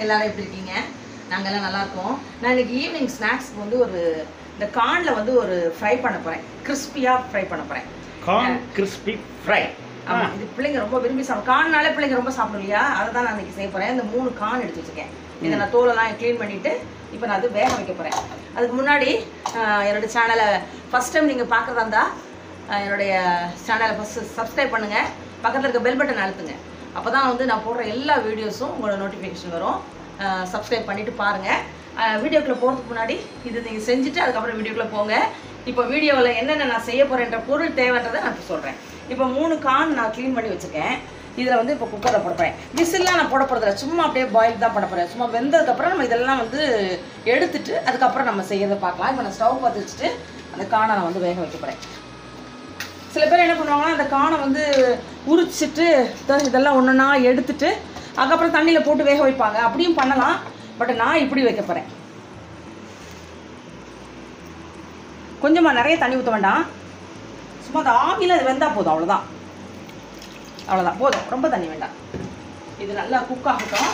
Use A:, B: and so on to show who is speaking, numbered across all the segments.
A: எல்லாரும் எப்படி இருக்கீங்க நாங்கள் எல்லாம் நல்லா இருக்கோம் நான் இன்னைக்கு ஈவினிங் ஸ்நாக்ஸ்க்கு வந்து ஒரு இந்த கார்னில் வந்து ஒரு ஃப்ரை பண்ண போகிறேன் கிறிஸ்பியாக ஃப்ரை பண்ண போகிறேன்
B: கார்ன் கிறிஸ்பி ஃப்ரை
A: ஆமாம் இது பிள்ளைங்க ரொம்ப விரும்பி சாப்பிடும் கார்னாலே பிள்ளைங்க ரொம்ப சாப்பிடும் இல்லையா அதை தான் நான் இன்னைக்கு செய்ய போகிறேன் இந்த மூணு கார்ன் எடுத்து வச்சுருக்கேன் இதை நான் தோலெல்லாம் க்ளீன் பண்ணிவிட்டு இப்போ நான் அது வேக வைக்க போகிறேன் அதுக்கு முன்னாடி ஆஹ், என்னோட சேனலை ஃபஸ்ட் டைம் நீங்கள் பார்க்குறதா இருந்தால் ஆஹ், என்னுடைய சேனலை ஃபஸ்ட்டு சப்ஸ்கிரைப் பண்ணுங்கள் பக்கத்தில் இருக்க பெல் பட்டன் அழுத்துங்க அப்போ தான் வந்து நான் போடுற எல்லா வீடியோஸும் உங்களோட நோட்டிஃபிகேஷன் வரும் சப்ஸ்கிரைப் பண்ணிவிட்டு பாருங்கள் வீடியோக்குள்ளே போகிறதுக்கு முன்னாடி இது நீங்கள் செஞ்சுட்டு அதுக்கப்புறம் வீடியோக்குள்ளே போங்க இப்போ வீடியோவில் என்னென்ன நான் செய்ய போகிறேன்ற பொருள் தேவைன்றதை நான் இப்போ சொல்கிறேன் இப்போ மூணு கான் நான் க்ளீன் பண்ணி வச்சுருக்கேன் இதில் வந்து இப்போ குக்கரில் போட போகிறேன் விசில்லாம் நான் போட போகிறதில்ல சும்மா அப்படியே பாயில் தான் பண்ண போகிறேன் சும்மா வெந்ததுக்கப்புறம் நம்ம இதெல்லாம் வந்து எடுத்துட்டு அதுக்கப்புறம் நம்ம செய்யறதை பார்க்கலாம் இப்போ நான் ஸ்டவ் பார்த்து வச்சுட்டு அந்த காணை நான் வந்து வேக வைக்க போகிறேன் சில பேர் என்ன பண்ணுவாங்கன்னா அந்த காணை வந்து உரிச்சிட்டு த- இதெல்லாம் ஒன்றா எடுத்துட்டு அதுக்கப்புறம் தண்ணியில் போட்டு வேக வைப்பாங்க அப்படியும் பண்ணலாம் பட் நான் இப்படி வைக்க போகிறேன் கொஞ்சமாக நிறைய தண்ணி ஊற்ற வேண்டாம் சும்மா அந்த ஆவியில் அது வெந்தால் போதும் அவ்வளோதான் அவ்வளோதான் போதும் ரொம்ப தண்ணி வேண்டாம் இது நல்லா குக் ஆகட்டும்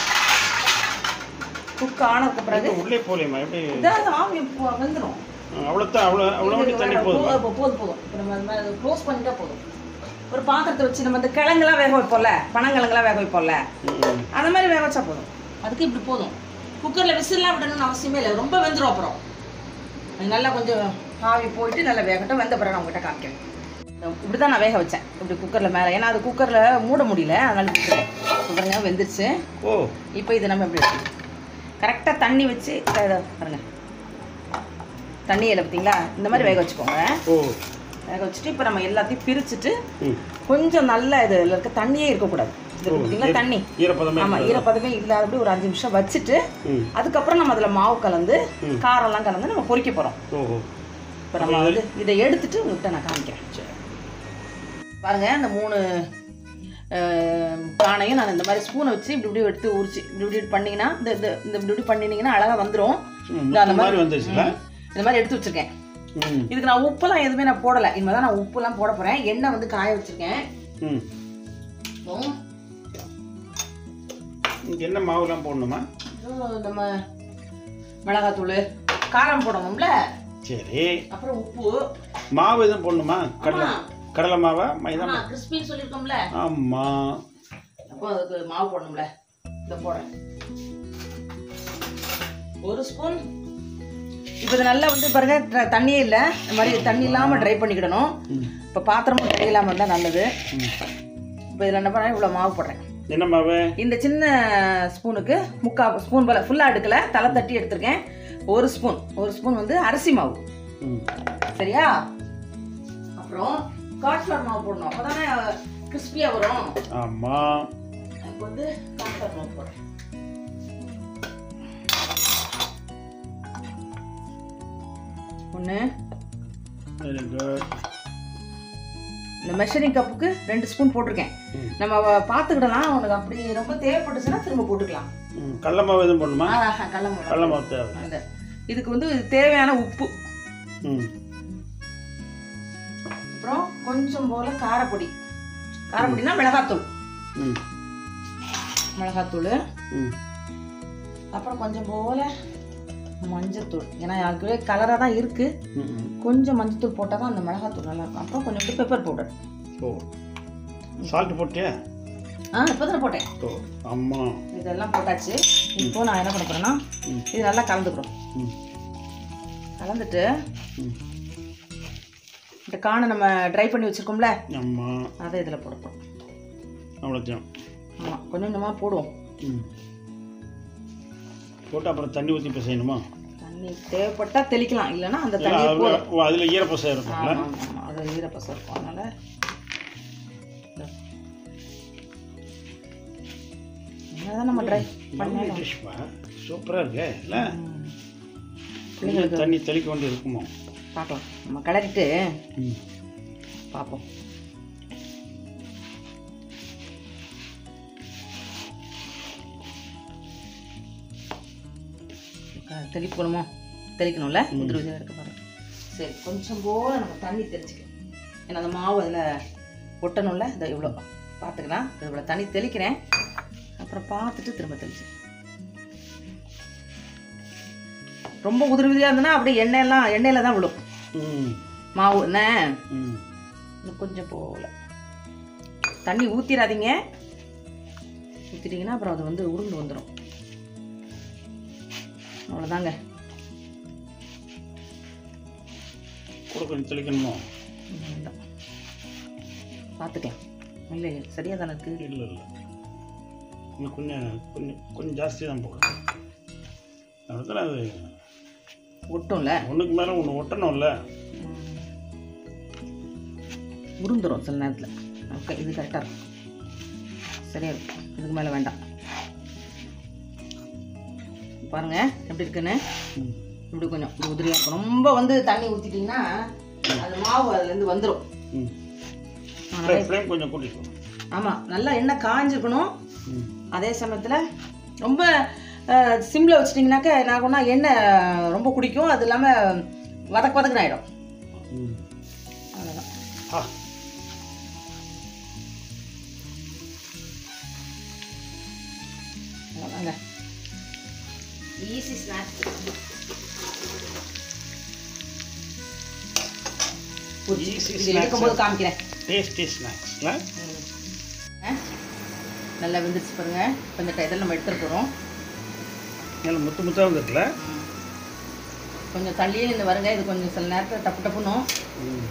A: குக் ஆனதுக்கு பிறகு
B: உள்ளே போலியம்மா எப்படி
A: இதாவது ஆவி போ- வெந்துடும்
B: அவ்வளோத்தான் அவ்வளோ அவ்வளோ மட்டும் தண்ணி போதுமா
A: போதும் போதும் போதும் இப்ப நம்ம அது மாதிரி க்ளோஸ் பண்ணிட்டா போதும் ஒரு பாத்திரத்தை வச்சு நம்ம இந்த கிழங்குலாம் வேக வைப்போம்ல பனங்கிழங்குலாம் வேக வைப்போம்ல
B: ம்.
A: அந்த மாதிரி வேக வச்சா போதும் அதுக்கு இப்படி போதும் குக்கரில் விசில்லாம் விடணும்னு அவசியமே இல்லை ரொம்ப வெந்துடும் அப்புறம் அது நல்லா கொஞ்சம் ஆவி போயிட்டு நல்லா வேகட்டும் வெந்த பிறகு நான் உங்ககிட்ட காமிக்கிறேன் இப்படி தான் நான் வேக வச்சேன் இப்படி குக்கரில் மேலே ஏன்னா அது குக்கரில் மூட முடியல அதனால விட்டுட்டேன் பாருங்க வெந்துருச்சு
B: ஓ
A: இப்போ இது நம்ம எப்படி கரெக்டாக தண்ணி வச்சு இதை பாருங்க தண்ணி இல்லை பார்த்தீங்களா இந்த மாதிரி வேக வச்சுக்கோங்க
B: ஓ
A: வேக வச்சுட்டு இப்போ நம்ம எல்லாத்தையும் பிரிச்சுட்டு
B: ம்
A: கொஞ்சம் நல்ல இதில் இருக்க தண்ணியே இருக்கக்கூடாது இது இருக்கு பார்த்தீங்களா தண்ணி
B: ஈரப்பதமே
A: ஆமாம் ஈரப்பதமே இல்லாதபடி ஒரு அஞ்சு நிமிஷம் வச்சுட்டு
B: ம்
A: அதுக்கப்புறம் நம்ம அதில் மாவு கலந்து
B: ம்.
A: காரம்லாம் கலந்து நம்ம பொரிக்க போகிறோம்
B: ஓஹோ
A: இப்போ நம்ம வந்து இதை எடுத்துட்டு உங்கள்கிட்ட நான் காமிக்கிறேன் பாருங்க இந்த மூணு அஹ், பானையும் நான் இந்த மாதிரி ஸ்பூனை வச்சு இப்படி இப்படி எடுத்து உரிச்சு இப்படி இப்படி பண்ணிங்கன்னா இந்த இந்த இந்த இப்படி இப்படி பண்ணினீங்கன்னா அழகாக வந்துடும்
B: ம்,
A: இந்த அந்த
B: முத்து மாதிரி வந்துருச்சுல
A: இந்த மாதிரி எடுத்து வச்சிருக்கேன்
B: ம்
A: இதுக்கு நான் உப்புலாம் எதுவுமே நான் போடலை இனிமேல் தான் நான் உப்புலாம் போட போகிறேன் எண்ணெய் வந்து காய வச்சிருக்கேன்
B: ம்
A: அப்புறம்
B: இங்கே என்ன மாவுலாம் போடணுமா
A: இன்னும் நம்ம மிளகாத்தூள் காரம் போடணும்ல
B: சரி
A: அப்புறம் உப்பு
B: மாவு எதுவும் போடணுமா கடலை
A: ஆமா.
B: கடலை மாவா மைதா
A: ஆமா கிறிஸ்பின்னு சொல்லியிருக்கோம்ல
B: ஆமாம்
A: அப்போ அதுக்கு மாவு போடணும்ல இதை போடுறேன் ஒரு ஸ்பூன் இப்போ இது நல்லா வந்து பாருங்க த- தண்ணியே இல்லை இந்த மாதிரி தண்ணி இல்லாமல் ட்ரை பண்ணிக்கிடணும்
B: ம்
A: இப்போ பாத்திரமும் தண்ணி இல்லாமல் இருந்தால் நல்லது
B: ம்
A: இப்போ இதில் என்ன பண்ணேன் இவ்வளோ மாவு போடுறேன்
B: என்ன மாவு
A: இந்த சின்ன ஸ்பூனுக்கு முக்கால் ஸ்பூன் போல் ஃபுல்லாக எடுக்கல தலை தட்டி எடுத்திருக்கேன் ஒரு ஸ்பூன் ஒரு ஸ்பூன் வந்து அரிசி மாவு
B: ம்
A: சரியா அப்புறம் கார்ன்ஃப்ளவர் மாவு போடணும் அப்போ தானே கிறிஸ்பியாக வரும்
B: ஆமாம்
A: அதுக்கு வந்து கார்ன்ஃப்ளவர் மாவு போடுறேன் ஒன்று
B: வெரி குட்
A: இந்த மெஷரிங் கப்புக்கு ரெண்டு ஸ்பூன் போட்டிருக்கேன்
B: ம்.
A: நம்ம வ- பார்த்துக்கிடலாம் உனக்கு அப்படி ரொம்ப தேவைப்பட்டுச்சுன்னா திரும்ப போட்டுக்கலாம்
B: ம் கடலை மாவு எதுவும் போடணுமா
A: ஆஹா, கடலை மாவு.
B: கடலை மாவு தேவை
A: அந்த இதுக்கு வந்து தேவையான உப்பு
B: ம்
A: அப்புறம் கொஞ்சம் போல காரப்பொடி காரப்பொடினா மிளகாத்தூள்
B: ம்
A: மிளகாத்தூள்
B: ம்
A: அப்புறம் கொஞ்சம் போல மஞ்சத்தூள் ஏன்னா அதுக்குள்ளே கலராக தான் இருக்குது
B: ம் ம்
A: கொஞ்சம் மஞ்சத்தூள் போட்டால் தான் அந்த மிளகாத்தூள் நல்லா இருக்கும் அப்புறம் கொஞ்சம் பெப்பர் பவுடர்
B: ஓ சால்ட் போட்டியா
A: ஆ இப்போ தானே போட்டேன்
B: ஓ ஆமாம்
A: இதெல்லாம் போட்டாச்சு இப்போ நான் என்ன பண்ண போகிறேன்னா
B: ம்.
A: இது நல்லா கலந்துக்கிறோம்
B: ம்
A: கலந்துட்டு
B: ம்
A: இந்த காணை நம்ம ட்ரை பண்ணி வச்சுருக்கோம்ல
B: ஆமாம்
A: அதை இதில் போட போகிறோம்
B: அவ்வளோத்தையும்
A: ஆமாம் கொஞ்சம் கொஞ்சமாக போடுவோம்
B: ம் போட்டு அப்புறம் தண்ணி ஊற்றி இப்போ செய்யணுமா
A: தண்ணி தேவைப்பட்டால் தெளிக்கலாம் இல்லைன்னா அந்த தண்ணி போதும்
B: ஓ அதில் ஈரப்பசை இருக்கும்ல
A: ஆமாம் ஆமாம் அது ஈரப்பசம் இருக்கும் அதனால் என்னதான் நம்ம ட்ரை பண்ணணும்
B: டிஷ்மா சூப்பராக இருக்கு இல்லை
A: பிள்ளைங்களுக்கு
B: தண்ணி தெளிக்க வேண்டி இருக்குமோ
A: பார்க்கலாம் நம்ம கிளறிட்டு
B: ம்
A: பார்ப்போம் க- தெளிக்கணுமா தெளிக்கணும்ல உதிரி உதிரியா இருக்க பாருங்க சரி கொஞ்சம் போல நம்ம தண்ணி தெளிச்சுக்கணும் ஏன்னா அந்த மாவு அதில் ஒட்டணும்ல இதை இவ்வளோ பார்த்துக்கலாம் இவ்வளோ தண்ணி தெளிக்கிறேன் அப்புறம் பார்த்துட்டு திரும்ப தெளிச்சு ரொம்ப உதிரி உதிரியாக இருந்ததுன்னா அப்படியே எண்ணெயெல்லாம் எண்ணெயில் தான் விழும்
B: ம்
A: மாவு என்ன
B: ம்
A: இன்னும் கொஞ்சம் போகல தண்ணி ஊற்றிடாதீங்க ஊற்றிட்டிங்கன்னா அப்புறம் அது வந்து உருண்டு வந்துடும் அவ்வளோதாங்க
B: கூட கொஞ்சம் தெளிக்கணுமோ
A: வேண்டாம் பார்த்துக்கலாம் இல்லை சரியாக தானே இருக்குது
B: இல்லை இல்லை இன்னும் கொஞ்சம் கொஞ்சம் கொஞ்சம் ஜாஸ்தி தான் போடுறேன் அதுதான் அது
A: ஒட்டும்ல
B: ஒன்றுக்கு மேலே ஒன்று ஒட்டணும்ல
A: உருந்துரும் சில நேரத்தில் ஓகே இது கரெக்டாக இருக்கும் சரியா இருக்கும் இதுக்கு மேலே வேண்டாம் பாருங்க எப்படி இருக்குன்னு
B: ம்
A: இப்படி கொஞ்சம் இப்படி உதிரியாக இருக்கும் ரொம்ப வந்து தண்ணி ஊற்றிட்டிங்கன்னா அது மாவு அதுலேருந்து வந்துடும்
B: ம்
A: அதனால
B: ஃப்ளேம் கொஞ்சம் கூட்டிக்கோ
A: ஆமாம் நல்லா எண்ணெய் காஞ்சிருக்கணும்
B: ம்
A: அதே சமயத்தில் ரொம்ப சிம்மில் வச்சிட்டிங்கனாக்க என்ன ஆகும்னா எண்ணெய் ரொம்ப குடிக்கும் அது இல்லாமல் வதக்கு வதக்குன்னு ஆகிடும்
B: ம்
A: அவ்வளோதான்
B: ஆ
A: அவ்வளோதாங்க ஈஸி ஸ்நாக்ஸ்
B: Easy
A: இது
B: snacks.
A: எடுக்கும்போது காமிக்கிறேன்
B: டேஸ்டி ஸ்நாக்ஸ்ல
A: ஆ? நல்லா வெந்துருச்சு பாருங்க கொஞ்சம் இதெல்லாம் நம்ம எடுத்துகிட்டு போகிறோம்
B: நல்ல முத்து முத்தாக வந்துருக்குல்ல
A: கொஞ்சம் தள்ளியே நின்று வருங்க இது கொஞ்சம் சில நேரத்தில் டப்பு டப்புனும்
B: ம்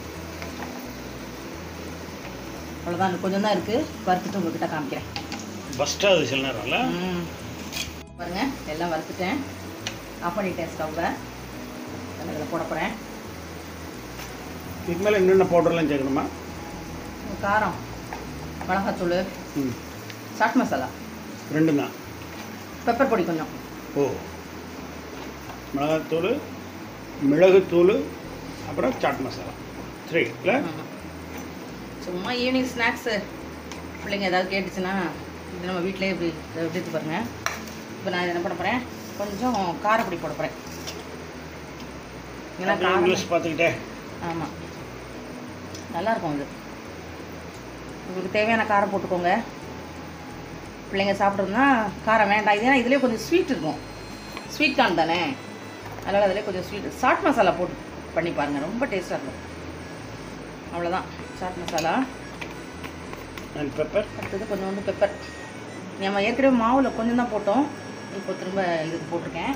A: அவ்வளோதான் இன்னும் கொஞ்சம் தான் இருக்குது வறுத்துட்டு உங்ககிட்ட காமிக்கிறேன்
B: பஸ்ட்டாக அது சில நேரம்ல
A: ம். பாருங்க எல்லாம் வறுத்துட்டேன் ஆஃப் பண்ணிட்டேன் ஸ்டவ்வை இதில் போட போகிறேன்
B: இதுக்கு மேலே என்னென்ன பவுடர்லாம் சேர்க்கணுமா
A: காரம் மிளகாத்தூள்
B: ம்
A: சாட் மசாலா
B: ரெண்டும் தான்
A: பெப்பர் பொடி கொஞ்சம்
B: ஓ மிளகாத்தூள் மிளகுத்தூள் அப்புறம் சாட் மசாலா த்ரீ இல்லை
A: ஆமாம் சும்மா ஈவினிங் ஸ்நாக்ஸு பிள்ளைங்க ஏதாவது கேட்டுச்சுன்னா இது நம்ம வீட்டிலே இப்படி இதை எடுத்து பாருங்க இப்போ நான் என்ன பண்ண போகிறேன் கொஞ்சம் காரப்பொடி போட போகிறேன் ஏன்னா
B: அப்படியே
A: காரம்
B: நியூஸ் பார்த்துக்கிட்டே
A: ஆமாம் நல்லாயிருக்கும் இது உங்களுக்கு தேவையான காரம் போட்டுக்கோங்க பிள்ளைங்க சாப்பிட்றதுனா காரம் வேண்டாம் இது ஏன்னா இதுலேயே கொஞ்சம் ஸ்வீட் இருக்கும் ஸ்வீட் கார்ன் தானே அதனால் அதிலே கொஞ்சம் ஸ்வீட் சாட் மசாலா போட்டு பண்ணி பாருங்கள் ரொம்ப டேஸ்ட்டாக இருக்கும் அவ்வளோதான் சாட் மசாலா
B: அண்ட் பெப்பர்
A: அடுத்தது கொஞ்சம் வந்து பெப்பர் நம்ம ஏற்கனவே மாவில் கொஞ்சம் தான் போட்டோம் இப்போ திரும்ப இதுக்கு போட்டிருக்கேன்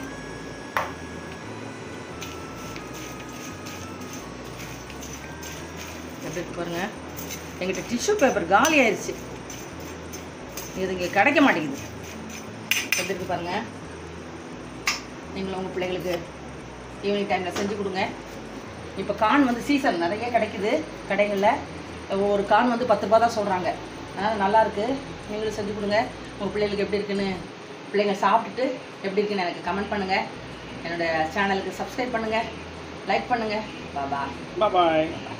A: எப்படி இருக்கு பாருங்க எங்கிட்ட டிஷ்யூ பேப்பர் காலி ஆயிடுச்சு இது இங்கே கிடைக்க மாட்டேங்குது எப்படி இருக்கு பாருங்க நீங்களும் உங்கள் பிள்ளைங்களுக்கு ஈவினிங் டைமில் செஞ்சு கொடுங்க இப்போ கான் வந்து சீசன் நிறைய கிடைக்குது கடைகளில் ஒவ்வொரு கான் வந்து பத்து ரூபா தான் சொல்கிறாங்க அதனால் நல்லாயிருக்கு நீங்களும் செஞ்சு கொடுங்க உங்கள் பிள்ளைகளுக்கு எப்படி இருக்குன்னு பிள்ளைங்க சாப்பிட்டுட்டு எப்படி இருக்குன்னு எனக்கு கமெண்ட் பண்ணுங்கள் என்னோடய சேனலுக்கு சப்ஸ்கிரைப் பண்ணுங்கள் லைக் பண்ணுங்கள் பாபா
B: பாய்